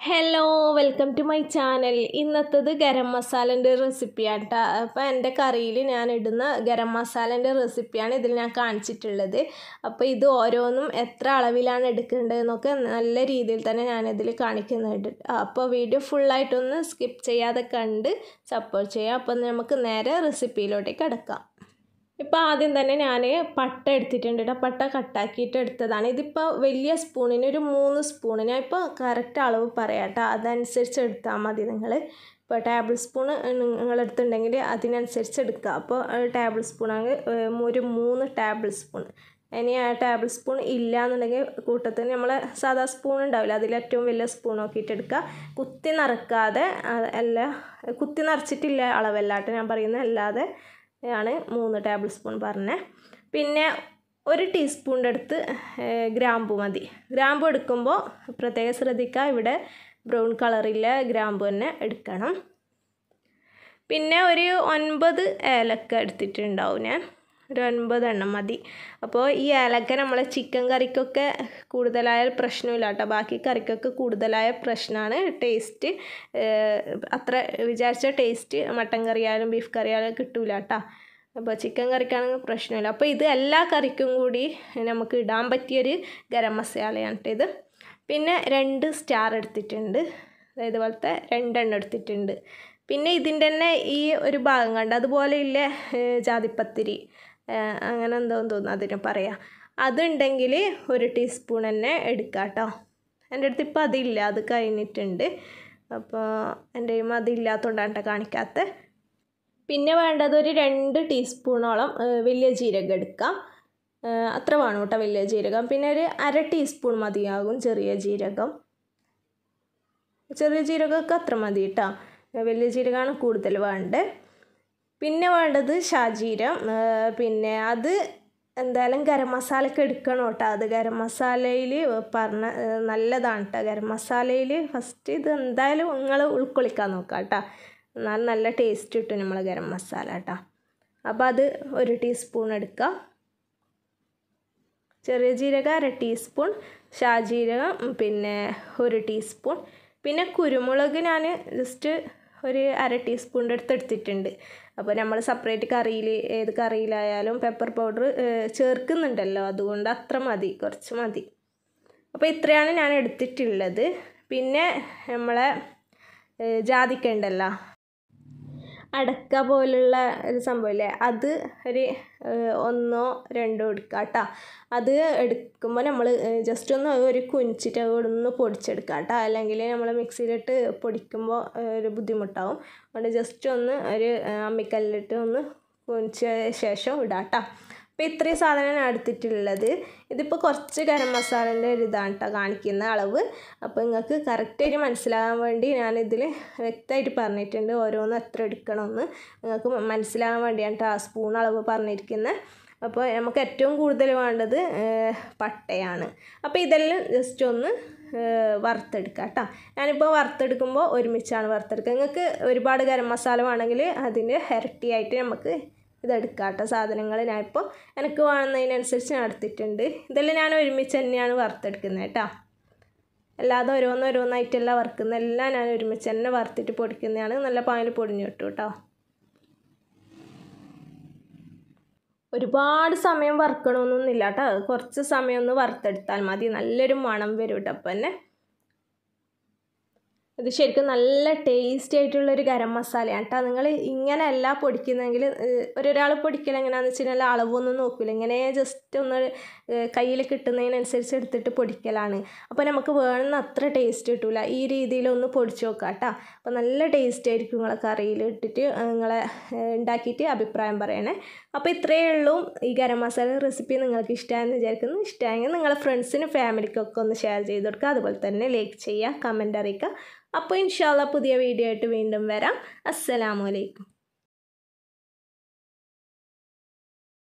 hello welcome to my channel ഇന്നത്തത് ഗരം മസാലൻ്റെ റെസിപ്പിയാണ് കേട്ടോ അപ്പോൾ എൻ്റെ കറിയിൽ ഞാൻ ഇടുന്ന ഗരം മസാലൻ്റെ റെസിപ്പിയാണ് ഇതിൽ ഞാൻ കാണിച്ചിട്ടുള്ളത് അപ്പോൾ ഇത് ഓരോന്നും എത്ര അളവിലാണ് എടുക്കേണ്ടതെന്നൊക്കെ നല്ല രീതിയിൽ തന്നെ ഞാനിതിൽ കാണിക്കുന്നുണ്ട് അപ്പോൾ വീഡിയോ ഫുള്ളായിട്ടൊന്ന് സ്കിപ്പ് ചെയ്യാതെ കണ്ട് സപ്പോർട്ട് ചെയ്യാം അപ്പോൾ നമുക്ക് നേരെ റെസിപ്പിയിലോട്ടേക്ക് കിടക്കാം ഇപ്പോൾ ആദ്യം തന്നെ ഞാൻ പട്ട എടുത്തിട്ടുണ്ട് കേട്ടോ പട്ട കട്ടാക്കിയിട്ട് എടുത്തതാണ് ഇതിപ്പോൾ വലിയ സ്പൂണിന് ഒരു മൂന്ന് സ്പൂണ് ഞാൻ ഇപ്പോൾ കറക്റ്റ് അളവ് പറയാം കേട്ടോ അതനുസരിച്ച് എടുത്താൽ മതി നിങ്ങൾ ഇപ്പോൾ ടേബിൾ സ്പൂൺ നിങ്ങളെടുത്തുണ്ടെങ്കിൽ അതിനനുസരിച്ച് എടുക്കുക അപ്പോൾ ടേബിൾ സ്പൂണാണെങ്കിൽ ഒരു മൂന്ന് ടേബിൾ സ്പൂൺ ഇനി ആ ടേബിൾ സ്പൂൺ ഇല്ല എന്നുണ്ടെങ്കിൽ കൂട്ടത്തിന് നമ്മൾ സാധാ സ്പൂൺ ഉണ്ടാവില്ല അതിൽ ഏറ്റവും വലിയ സ്പൂൺ നോക്കിയിട്ട് എടുക്കുക കുത്തി നിറക്കാതെ അല്ല കുത്തി നിറച്ചിട്ടില്ല അളവല്ലാട്ട് ഞാൻ പറയുന്നത് അല്ലാതെ ആണ് മൂന്ന് ടേബിൾ സ്പൂൺ പറഞ്ഞത് പിന്നെ ഒരു ടീസ്പൂണിൻ്റെ അടുത്ത് ഗ്രാമ്പു മതി ഗ്രാമ്പു എടുക്കുമ്പോൾ പ്രത്യേകം ശ്രദ്ധിക്കുക ഇവിടെ ബ്രൗൺ കളറില്ല ഗ്രാമ്പു തന്നെ എടുക്കണം പിന്നെ ഒരു ഒൻപത് ഏലക്ക എടുത്തിട്ടുണ്ടാവും ഞാൻ ഒരു ഒൻപത് എണ്ണം മതി അപ്പോൾ ഈ ഏലക്ക നമ്മളെ ചിക്കൻ കറിക്കൊക്കെ കൂടുതലായ പ്രശ്നമില്ല കേട്ടോ ബാക്കി കറിക്കൊക്കെ കൂടുതലായ പ്രശ്നമാണ് ടേസ്റ്റ് അത്ര വിചാരിച്ച ടേസ്റ്റ് മട്ടൻ കറിയായാലും ബീഫ് കറിയായാലും കിട്ടൂല കേട്ടോ അപ്പോൾ ചിക്കൻ കറിക്കാണെങ്കിൽ പ്രശ്നമില്ല അപ്പോൾ ഇത് എല്ലാ കറിക്കും കൂടി നമുക്ക് ഇടാൻ പറ്റിയൊരു ഗരം മസാലയാണ് കേട്ടോ ഇത് പിന്നെ രണ്ട് സ്റ്റാർ എടുത്തിട്ടുണ്ട് അതായത് പോലത്തെ രണ്ടെണ്ണം എടുത്തിട്ടുണ്ട് പിന്നെ ഇതിൻ്റെ തന്നെ ഈ ഒരു ഭാഗം കണ്ട് അതുപോലെ ഇല്ല ജാതിപ്പത്തിരി അങ്ങനെ എന്തോന്ന് തോന്നുന്നു അതിന് പറയാം അതുണ്ടെങ്കിൽ ഒരു ടീസ്പൂൺ തന്നെ എടുക്കുക കേട്ടോ എൻ്റെ അടുത്ത് ഇപ്പോൾ അതില്ല അത് കഴിഞ്ഞിട്ടുണ്ട് അപ്പോൾ എൻ്റെ കയ്യിൽ അതില്ലാത്തതുകൊണ്ടാണ് കേട്ടോ കാണിക്കാത്ത പിന്നെ വേണ്ടത് ഒരു രണ്ട് ടീസ്പൂണോളം വലിയ ജീരകം എടുക്കാം അത്ര വേണം കേട്ടോ വലിയ ജീരകം പിന്നെ ഒരു അര ടീസ്പൂൺ മതിയാകും ചെറിയ ജീരകം ചെറിയ ജീരകമൊക്കെ അത്ര മതി കേട്ടോ വലിയ ജീരകമാണ് കൂടുതൽ വേണ്ടത് പിന്നെ വേണ്ടത് ഷാജീരം പിന്നെ അത് എന്തായാലും ഗരം മസാലയൊക്കെ എടുക്കണം കേട്ടോ അത് ഗരം മസാലയിൽ പറഞ്ഞ നല്ലതാണ് കേട്ടോ ഗരം മസാലയിൽ ഫസ്റ്റ് ഇത് എന്തായാലും നിങ്ങൾ ഉൾക്കൊള്ളിക്കാൻ നോക്കാം കേട്ടോ എന്നാൽ നല്ല ടേസ്റ്റ് കിട്ടും നമ്മൾ ഗരം മസാല കേട്ടോ അപ്പോൾ അത് ഒരു ടീസ്പൂൺ എടുക്കുക ചെറിയ ജീരകം അര ടീസ്പൂൺ ഷാജീരകം പിന്നെ ഒരു ടീസ്പൂൺ പിന്നെ കുരുമുളക് ഞാൻ ജസ്റ്റ് ഒരു അര ടീസ്പൂണിൻ്റെ അടുത്ത് എടുത്തിട്ടുണ്ട് അപ്പോൾ നമ്മൾ സെപ്പറേറ്റ് കറിയിൽ ഏത് കറിയിലായാലും പെപ്പർ പൗഡർ ചേർക്കുന്നുണ്ടല്ലോ അതുകൊണ്ട് അത്ര മതി കുറച്ച് മതി അപ്പോൾ ഇത്രയാണ് ഞാൻ എടുത്തിട്ടുള്ളത് പിന്നെ നമ്മളെ ജാതിക്ക ഉണ്ടല്ലോ അടക്ക പോലുള്ള ഒരു സംഭവമില്ലേ അത് ഒരു ഒന്നോ രണ്ടോ എടുക്കുക കേട്ടോ അത് എടുക്കുമ്പോൾ നമ്മൾ ജസ്റ്റ് ഒന്ന് ഒരു കുഞ്ചിട്ട് ഒന്ന് പൊടിച്ചെടുക്കുക കേട്ടോ അല്ലെങ്കിൽ നമ്മൾ മിക്സിയിലിട്ട് പൊടിക്കുമ്പോൾ ഒരു ബുദ്ധിമുട്ടാവും അതുകൊണ്ട് ജസ്റ്റ് ഒന്ന് ഒരു അമ്മിക്കല്ലിട്ട് ഒന്ന് കുഞ്ച ശേഷം ഇടാം കേട്ടോ അപ്പോൾ ഇത്രയും സാധനം ഞാൻ എടുത്തിട്ടുള്ളത് ഇതിപ്പോൾ കുറച്ച് ഗരം മസാലേൻ്റെ ഒരു ഇതാണ് കേട്ടോ കാണിക്കുന്ന അളവ് അപ്പോൾ നിങ്ങൾക്ക് കറക്റ്റായിട്ട് മനസ്സിലാകാൻ വേണ്ടി ഞാനിതിൽ വ്യക്തമായിട്ട് പറഞ്ഞിട്ടുണ്ട് ഓരോന്നും എത്ര എടുക്കണമെന്ന് നിങ്ങൾക്ക് മനസ്സിലാകാൻ വേണ്ടിയാണ് കേട്ടോ ആ സ്പൂൺ അളവ് പറഞ്ഞിരിക്കുന്നത് അപ്പോൾ നമുക്ക് ഏറ്റവും കൂടുതൽ വേണ്ടത് പട്ടയാണ് അപ്പോൾ ഇതെല്ലാം ജസ്റ്റ് ഒന്ന് വറുത്തെടുക്കുക കേട്ടോ ഞാനിപ്പോൾ വറുത്തെടുക്കുമ്പോൾ ഒരുമിച്ചാണ് വറുത്തെടുക്കുക നിങ്ങൾക്ക് ഒരുപാട് ഗരം മസാല വേണമെങ്കിൽ അതിൻ്റെ ഇരട്ടിയായിട്ട് നമുക്ക് ഇതെടുക്കാം കേട്ടോ സാധനങ്ങൾ ഞാനിപ്പോൾ എനിക്ക് വേണമെന്നതിനനുസരിച്ച് ഞാൻ എടുത്തിട്ടുണ്ട് ഇതെല്ലാം ഞാൻ ഒരുമിച്ച് തന്നെയാണ് വറുത്തെടുക്കുന്നത് കേട്ടോ അല്ലാതെ ഓരോന്നോരോന്നായിട്ടല്ല വറുക്കുന്നത് എല്ലാം ഞാൻ ഒരുമിച്ച് തന്നെ വറുത്തിട്ട് പൊടിക്കുന്നതാണ് നല്ല പാനിൽ പൊടിഞ്ഞു കിട്ടും കേട്ടോ ഒരുപാട് സമയം വറുക്കണമെന്നൊന്നുമില്ല കേട്ടോ കുറച്ച് സമയം ഒന്ന് വറുത്തെടുത്താൽ മതി നല്ലൊരു മണം വരും കേട്ടോ അപ്പം തന്നെ ഇത് ശരിക്കും നല്ല ടേസ്റ്റി ആയിട്ടുള്ളൊരു ഗരം മസാലയാണ് കേട്ടോ നിങ്ങൾ ഇങ്ങനെയല്ല പൊടിക്കുന്നതെങ്കിൽ ഒരാൾ പൊടിക്കൽ എങ്ങനെയാണെന്ന് വെച്ച് കഴിഞ്ഞാൽ അളവൊന്നും നോക്കില്ല ഇങ്ങനെ ജസ്റ്റ് ഒന്ന് കയ്യിൽ കിട്ടുന്നതിനനുസരിച്ച് എടുത്തിട്ട് പൊടിക്കലാണ് അപ്പോൾ നമുക്ക് വേണമെന്ന് അത്ര ടേസ്റ്റ് കിട്ടില്ല ഈ രീതിയിലൊന്ന് പൊടിച്ച് നോക്കാം കേട്ടോ അപ്പോൾ നല്ല ടേസ്റ്റ് ആയിരിക്കും നിങ്ങളെ കറിയിൽ ഇട്ടിട്ട് നിങ്ങളെ ഉണ്ടാക്കിയിട്ട് അഭിപ്രായം പറയണേ അപ്പോൾ ഇത്രയേ ഉള്ളൂ ഈ ഗരം മസാല റെസിപ്പി നിങ്ങൾക്ക് ഇഷ്ടമായെന്ന് വിചാരിക്കുന്നു ഇഷ്ടമായെങ്കിൽ നിങ്ങളെ ഫ്രണ്ട്സിനും ഫാമിലിക്കൊക്കെ ഒന്ന് ഷെയർ ചെയ്ത് കൊടുക്കുക അതുപോലെ തന്നെ ലൈക്ക് ചെയ്യുക കമൻറ്റ് അറിയിക്കുക അപ്പോൾ ഇൻഷാല്ല പുതിയ വീഡിയോ ആയിട്ട് വീണ്ടും വരാം അസ്സലാമലൈക്കും